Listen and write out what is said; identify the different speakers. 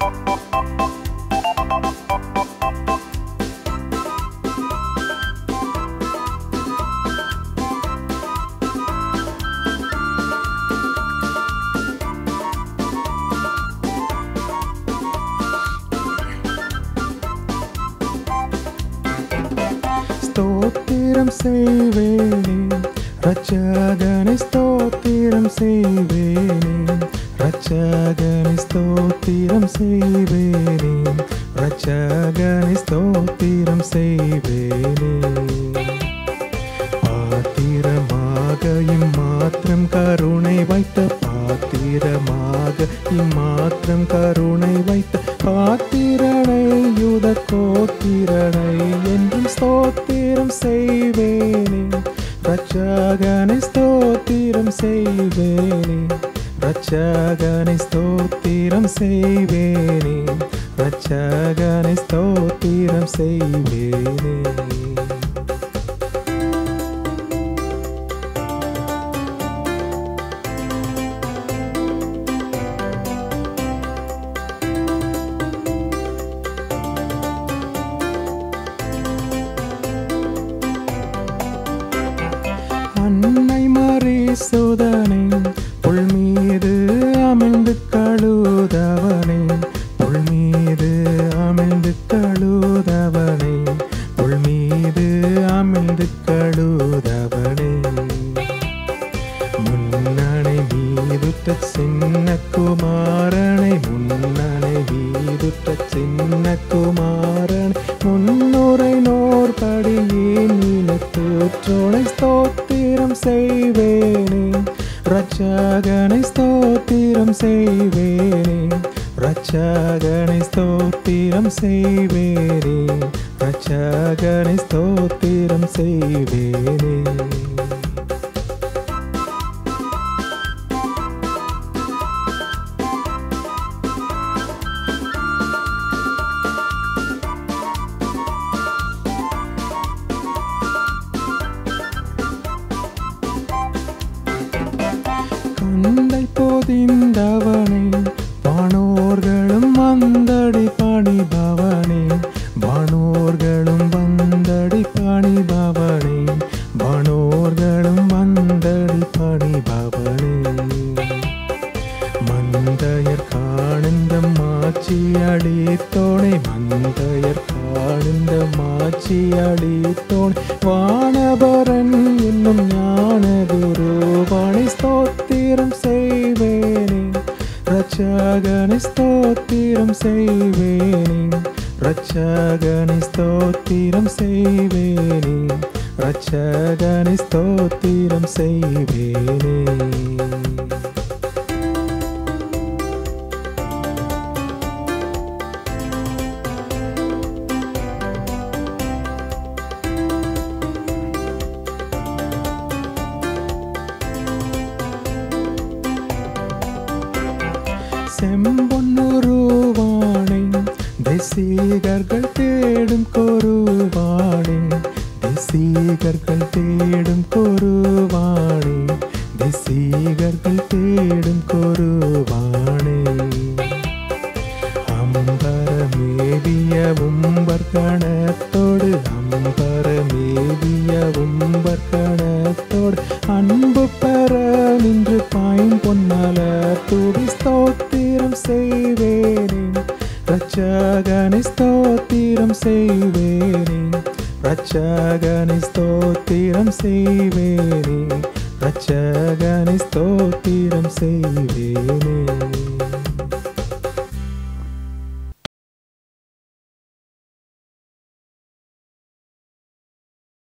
Speaker 1: ஸ்தோத்திரம் செய்வேனே ரட்சகனை ஸ்தோத்திரம் செய்வேனே ரட்சகனை ஸ்தோத்திரம் செய்வேனே ரட்சகனை ஸ்தோத்திரம் செய்வேனே பாத்திரமாக இம்மாத்திரம் கருணை வைத்த பாத்திரமாக இம்மாத்திரம் கருணை வைத்த பாத்திரனை யுத கோத்திரனை என்றும் ஸ்தோத்திரம் செய்வேனே ரட்சகனை ஸ்தோத்திரம் செய்வேனே ரட்சகனை ஸ்தோத்திரம் செய்வேனே ரட்சகனை ஸ்தோத்திரம் செய்வேனே அன்னை மறி சோதனை புல் மீது அமிழ்ந்து கழுதவனை புல் மீது அமிழ்ந்து கழுதவனை புல் மீது அமிழ்ந்து கழுதவனை முன்னணை மீதுற்ற சின்ன குமாரனை முன்னணை மீதுற்ற சின்ன குமாரனை முன்னுரை நோர்படியே நீலத்தூற்றோனை ஸ்தோத்திரம் செய்வேனே ரட்சகனை ஸ்தோத்திரம் செய்வேனே ரட்சகனை ஸ்தோத்திரம் செய்வேனே ரட்சகனை ஸ்தோத்திரம் செய்வேனே கந்தை போதிந்தவனே வானோர்களும் வந்தடி பணிபவனே வானோர்களும் வந்தடி பணிபவனே வானோர்களும் வந்தடி பணிபவனே மந்தையர் காணுந்த மாச்சி அடித்தோணை மந்தையர் காணுந்த மாச்சி அடித்தோணை வானபரன் என்னும் ஞான குருவானை ஸ்தோத்திரம் செய்வேனே ரட்சகனை ஸ்தோத்திரம் செய்வேனே ரட்சகனை ஸ்தோத்திரம் செய்வேனே ரட்சகனை ஸ்தோத்திரம் செய்வேனே செம்பொன்னுருவானை தேசிகர்கள் தேடும் கொருவானே தேசிகர்கள் தேடும் கொருவானே தேசிகர்கள் தேடும் கொருவானே அம்பரமேவிய உம்பர் கணத்தோடு அம்பரமேவிய உம்பர் கணத்தோடு அன்பு பெற நின்று பாயும் பொன்னல துடி ஸ்தோத்திரம் செய்வேனே ரட்சகனை ஸ்தோத்திரம் செய்வேனே ரட்சகனை ஸ்தோத்திரம் செய்வேனே ரட்சகனை ஸ்தோத்திரம் செய்வேனே